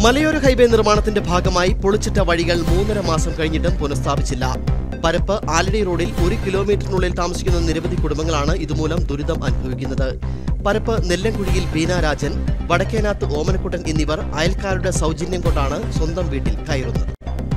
മലയോര ഹൈവേ നിർമ്മാണത്തിന്റെ ഭാഗമായി പൊളിച്ചിട്ട വഴികൾ മൂന്നര മാസം കഴിഞ്ഞിട്ടും പുനഃസ്ഥാപിച്ചില്ല പരപ്പ് ആലടി റോഡിൽ ഒരു കിലോമീറ്ററിനുള്ളിൽ താമസിക്കുന്ന നിരവധി കുടുംബങ്ങളാണ് ഇതുമൂലം ദുരിതം അനുഭവിക്കുന്നത് പരപ്പ് നെല്ലൻകുഴിയിൽ ബീന രാജൻ വടക്കേനാത്ത് ഓമനക്കുട്ടൻ എന്നിവർ അയൽക്കാരുടെ സൗജന്യം കൊണ്ടാണ് സ്വന്തം വീട്ടിൽ കയറുന്നത്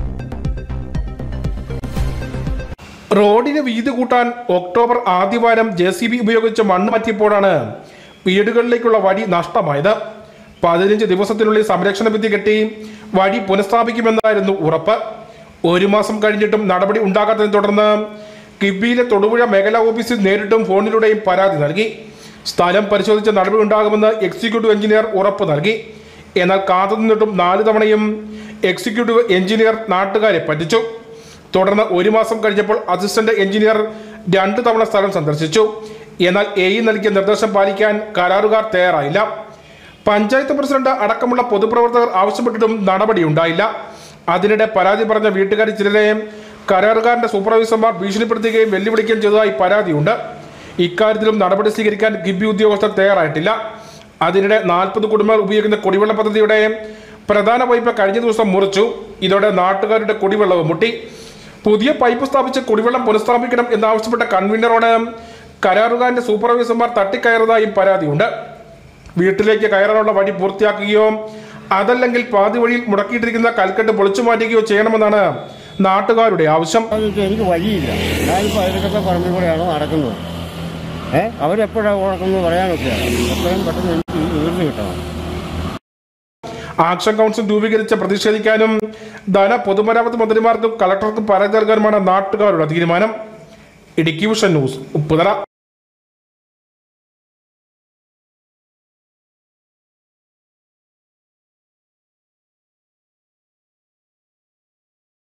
റോഡിന് വീതി കൂട്ടാൻ ഒക്ടോബർ ആദ്യവാരം ജെ സി ബി ഉപയോഗിച്ച് മണ്ണ് മാറ്റിയപ്പോഴാണ് വീടുകളിലേക്കുള്ള വഴി നഷ്ടമായത് പതിനഞ്ച് ദിവസത്തിനുള്ളിൽ സംരക്ഷണ ഭിത്തി കെട്ടി വഴി പുനഃസ്ഥാപിക്കുമെന്നായിരുന്നു ഉറപ്പ് ഒരു മാസം കഴിഞ്ഞിട്ടും നടപടി ഉണ്ടാകാത്തതിനെ തുടർന്ന് കിബിയിലെ തൊടുപുഴ മേഖലാ ഓഫീസിൽ നേരിട്ടും ഫോണിലൂടെയും പരാതി നൽകി സ്ഥലം പരിശോധിച്ച് നടപടി ഉണ്ടാകുമെന്ന് എക്സിക്യൂട്ടീവ് എഞ്ചിനീയർ ഉറപ്പ് നൽകി എന്നാൽ കാത്തുനിന്നിട്ടും നാല് തവണയും എക്സിക്യൂട്ടീവ് എഞ്ചിനീയർ നാട്ടുകാരെ പറ്റിച്ചു തുടർന്ന് ഒരു മാസം കഴിഞ്ഞപ്പോൾ അസിസ്റ്റന്റ് എഞ്ചിനീയർ രണ്ടു തവണ സ്ഥലം സന്ദർശിച്ചു എന്നാൽ എ ഇ നൽകിയ നിർദ്ദേശം പാലിക്കാൻ കരാറുകാർ തയ്യാറായില്ല പഞ്ചായത്ത് പ്രസിഡന്റ് അടക്കമുള്ള പൊതുപ്രവർത്തകർ ആവശ്യപ്പെട്ടിട്ടും നടപടിയുണ്ടായില്ല അതിനിടെ പരാതി പറഞ്ഞ വീട്ടുകാരിൽ ചിലരെ കരാറുകാരന്റെ സൂപ്പർവൈസർമാർ ഭീഷണിപ്പെടുത്തുകയും വെല്ലുവിളിക്കുകയും ചെയ്തതായി പരാതിയുണ്ട് ഇക്കാര്യത്തിലും നടപടി സ്വീകരിക്കാൻ ഗിബി ഉദ്യോഗസ്ഥർ തയ്യാറായിട്ടില്ല അതിനിടെ നാൽപ്പത് കുടുംബങ്ങൾ ഉപയോഗിക്കുന്ന കുടിവെള്ള പദ്ധതിയുടെ പ്രധാന പൈപ്പ് കഴിഞ്ഞ ദിവസം മുറിച്ചു ഇതോടെ നാട്ടുകാരുടെ കുടിവെള്ളവും മുട്ടി പുതിയ പൈപ്പ് സ്ഥാപിച്ച് കുടിവെള്ളം പുനഃസ്ഥാപിക്കണം എന്നാവശ്യപ്പെട്ട കൺവീനറോട് കരാറുകാരന്റെ സൂപ്പർവൈസർമാർ തട്ടിക്കയറുന്നതായും പരാതിയുണ്ട് വീട്ടിലേക്ക് കയറാനുള്ള വഴി പൂർത്തിയാക്കുകയോ അതല്ലെങ്കിൽ പാതി വഴിയിൽ മുടക്കിയിട്ടിരിക്കുന്ന കൽക്കെട്ട് പൊളിച്ചു മാറ്റുകയോ ചെയ്യണമെന്നാണ് നാട്ടുകാരുടെ ആവശ്യം അതെന്ന് വെച്ചാൽ എനിക്ക് വഴിയില്ല ഞാനിപ്പോൾ അതിലൊക്കെ പറമ്പിൽ കൂടെയാണ് നടക്കുന്നത് ഏ അവരെപ്പോഴാണ് ഉറക്കുന്നത് പറയാനൊക്കെയാണ് എത്രയും പെട്ടെന്ന് എനിക്ക് വീട് കിട്ടണം ആക്ഷൻ കൗൺസിൽ രൂപീകരിച്ച് പ്രതിഷേധിക്കാനും ധന പൊതുമരാമത്ത് മന്ത്രിമാർക്കും കളക്ടർക്കും പരാതി നൽകാനുമാണ് നാട്ടുകാരുടെ തീരുമാനം ഇടുക്കി വിഷൻ ന്യൂസ് ഉപ്പുതറ